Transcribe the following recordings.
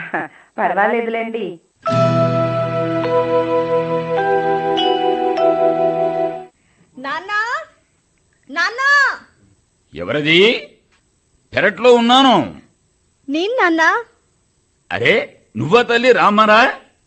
పర్వాలేదులేండి నాన్నా నాన్నా ఎవరది పెరట్లో ఉన్నాను నేను నాన్నా అరే నువ్వా తల్లి రామారా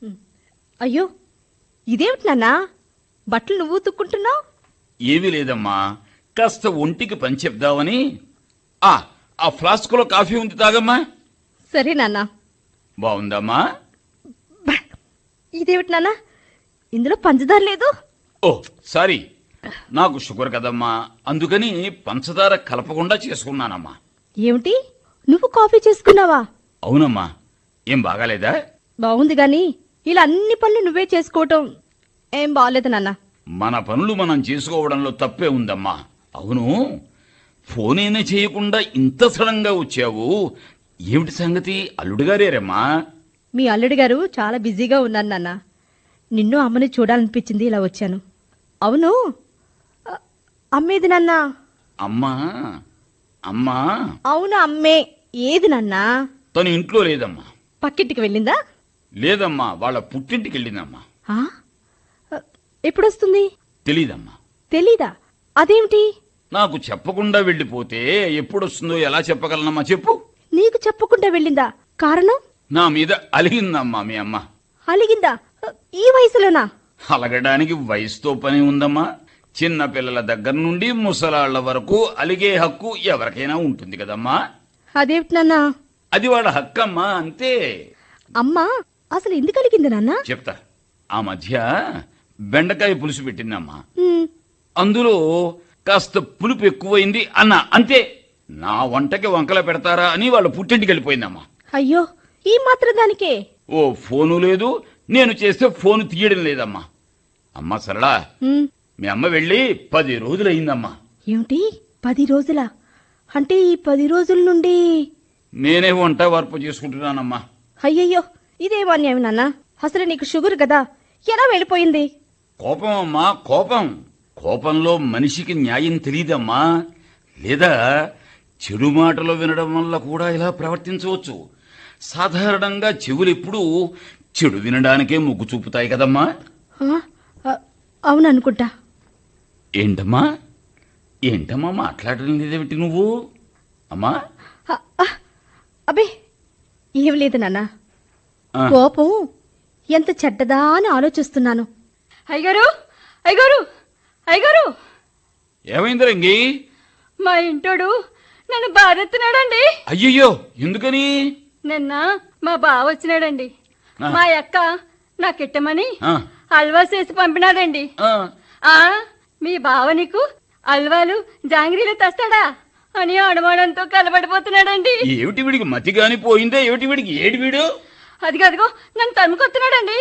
అయ్యో ఇదేమిటి నాన్నా బట్టలు నువ్వు ఉతుక్కుంటున్నావు ఏమీ లేదమ్మా కాస్త ఒంటికి పని చెప్దామని ఆ ఆ ఫ్లాస్క్లో కాఫీ ఉంది తాగమ్మా సరే నాన్నా బాగుందమ్మా బా, ఇదేమిటి నాన్నా ఇందులో పంచదార లేదు ఓ సారీ నాకు షుగర్ కదమ్మా అందుకని పంచదార కలపకుండా చేసుకున్నానమ్మా ఏమిటి నువ్వు కాఫీ చేసుకున్నావా అవునమ్మా ఏం బాగాలేదా బాగుంది గాని ఇలా అన్ని పనులు నువ్వే చేసుకోవటం ఏం బాగలేదు నాన్న మన పనులు మనం చేసుకోవడంలో తప్పే ఉందమ్మా అవును ఫోనేనే చేయకుండా ఇంత సడన్గా వచ్చావు ఏమిటి సంగతి అల్లుడు గారేరమ్మా మీ అల్లుడి గారు చాలా బిజీగా ఉన్నారు నాన్న నిన్ను అమ్మని చూడాలనిపించింది ఇలా వచ్చాను అవును అ- అమ్మేది నాన్న అమ్మా అమ్మా అవును అమ్మే ఏది నాన్న తను ఇంట్లో లేదమ్మా పక్కింటికి వెళ్ళిందా లేదమ్మా వాళ్ళ పుట్టింటికి వెళ్ళిందమ్మా ఆ? అ, ఎప్పుడొస్తుంది తెలీదమ్మా తెలీదా అదేమిటి నాకు చెప్పకుండా వెళ్ళిపోతే ఎప్పుడొస్తుందో ఎలా చెప్పగలనమ్మా చెప్పు నీకు చెప్పకుండా వెళ్ళిందా కారణం నా మీద అలిగిందమ్మా మీ అమ్మ అలిగిందా అ, ఈ వయసులోనా అలగడానికి వయసుతో పని ఉందమ్మా చిన్న పిల్లల దగ్గర నుండి ముసలాళ్ల వరకు అలిగే హక్కు ఎవరికైనా ఉంటుంది కదమ్మా అదేమిటి నాన్న అది వాళ్ళ హక్కమ్మా అంతే అమ్మ అసలు ఎందుకు అలిగింది నాన్న చెప్తా ఆ మధ్య బెండకాయ పులుసు పెట్టిందమ్మా ఉమ్, అందులో కాస్త పులుపు ఎక్కువైంది అన్న అంతే నా వంటకి వంకల పెడతారా అని వాళ్ళ పుట్టింటికి వెళ్ళిపోయిందమ్మా అయ్యో ఈ మాత్రం దానికే ఓ ఫోను లేదు నేను చేస్తే ఫోను తీయడం లేదమ్మా అమ్మా సరళా ఉమ్, మీ అమ్మ వెళ్ళి పది రోజులయ్యిందమ్మా ఏమిటి పది రోజులా అంటే ఈ పది రోజుల నుండి నేనే వంట వార్పు చేసుకుంటున్నానమ్మా అయ్యయ్యో ఇదేం అన్యాయం నాన్న అసలు నీకు షుగర్ కదా ఎలా వెళ్ళిపోయింది కోపం అమ్మా కోపం కోపంలో మనిషికి న్యాయం తెలియదమ్మా లేదా చెడు మాటలు వినడం వల్ల కూడా ఇలా ప్రవర్తించవచ్చు సాధారణంగా చెవులు ఎప్పుడూ చెడు వినడానికే మొగ్గు చూపుతాయి కదమ్మా ఆ, ఆ, అవును అనుకుంటా ఏంటమ్మా ఏంటమ్మా మాట్లాడడం లేదేమిటి నువ్వు అమ్మా ఆ, ఆ, అబే ఏం లేదు నాన్న ఆ, కోపం ఎంత చెడ్డదా అని ఆలోచిస్తున్నాను అయ్యగారు అయ్యగారు అయ్యగారు ఏమైంది రంగి మా ఇంటోడు నన్ను బాధెత్తున్నాడండి అయ్యయ్యో ఎందుకని నిన్న మా బావ వచ్చినాడండి ఆ. మా అక్క నాకిట్టమని ఆ, హల్వా చేసి పంపినాడండి ఆ, ఆ మీ బావ నీకు హల్వాలు జాంగ్రీలు తెస్తాడా అని అనుమానంతో కలబడిపోతున్నాడండి ఏమిటి వీడికి మతి కాని పోయిందే ఏమిటి వీడికి ఏడు వీడు అదిగో అదిగో నన్ను తరుముకొస్తున్నాడండి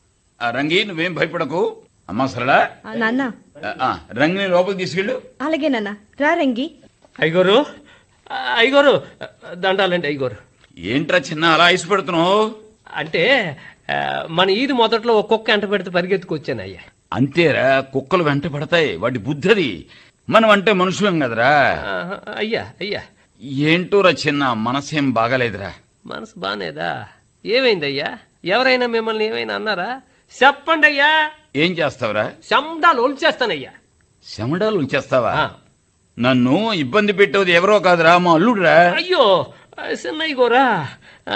ఆ రంగి నువ్వేం భయపడకు అమ్మా సరళా ఆ, నాన్న ఆ, ఆ, రంగిని లోపలికి తీసుకెళ్ళు అలాగే నాన్న రా రంగి అయ్యగారు అయ్యగారు దండాలండి అయ్యగారు ఏంట్రా చిన్న అలా ఐసు పెడుతున్నావు అంటే ఆ, మన ఈది మొదట్లో ఒక్కొక్క ఎంట పెడితే పరిగెత్తుకొచ్చాను అయ్యా అంతేరా కుక్కలు వెంట పడతాయి వాటి బుద్ధది మనం అంటే మనుషులం కదరా ఆ, అయ్యా అయ్యా ఏంటోరా చిన్న మనసేం బాగాలేదురా మనసు బానేదా ఏమైందయ్యా ఎవరైనా మిమ్మల్ని ఏమైనా అన్నారా చెప్పండి అయ్యా ఏం చేస్తావురా శబ్దాలు ఒలిచేస్తానయ్యా శమడాలు ఉంచేస్తావా ఆ. నన్ను ఇబ్బంది పెట్టేది ఎవరో కాదురా మా అల్లుడురా అయ్యో చిన్నయ్య గోరా ఆ,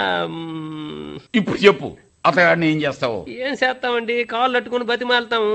మ్, ఇప్పుడు చెప్పు అతగాడిని ఏం చేస్తావు ఏం చేస్తామండి కాళ్ళు అట్టుకుని బతిమాలతాము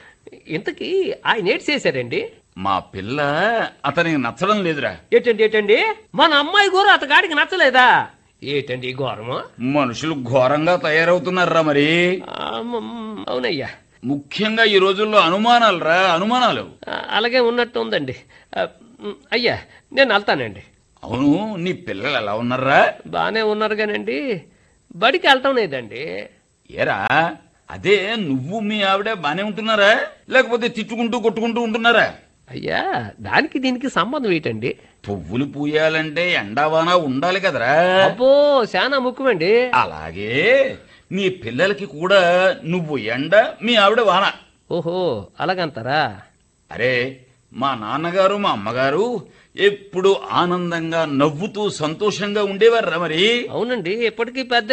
ఇంతకీ ఆయన ఏటి చేశారండి మా పిల్ల అతనికి నచ్చడం లేదురా ఏటండి ఏటండి మన అమ్మాయి గోరు అతగాడికి నచ్చలేదా ఏటండి ఈ ఘోరము మనుషులు ఘోరంగా తయారవుతున్నారా మరి ఆ, మ్, అవునయ్యా ముఖ్యంగా ఈ రోజుల్లో అనుమానాలు రా అనుమానాలు ఆ, అలాగే ఉన్నట్టు ఉందండి ఆ, మ్, అయ్యా నేను వెళ్తానండి అవును నీ పిల్లలు ఎలా ఉన్నారా బాగానే ఉన్నారు కానండి బడికి వెళ్ళటం లేదండి ఏరా అదే నువ్వు మీ ఆవిడ బానే ఉంటున్నారా లేకపోతే తిట్టుకుంటూ కొట్టుకుంటూ ఉంటున్నారా అయ్యా దానికి దీనికి సంబంధం ఏంటండి పువ్వులు పూయాలంటే ఎండావానా ఉండాలి కదరా అబ్బో చాలా ముఖ్యమండి అలాగే నీ పిల్లలకి కూడా నువ్వు ఎండ మీ ఆవిడ వాన ఓహో అలాగంటారా అరే మా నాన్నగారు మా అమ్మగారు ఎప్పుడు ఆనందంగా నవ్వుతూ సంతోషంగా ఉండేవారా మరి అవునండి ఇప్పటికీ పెద్ద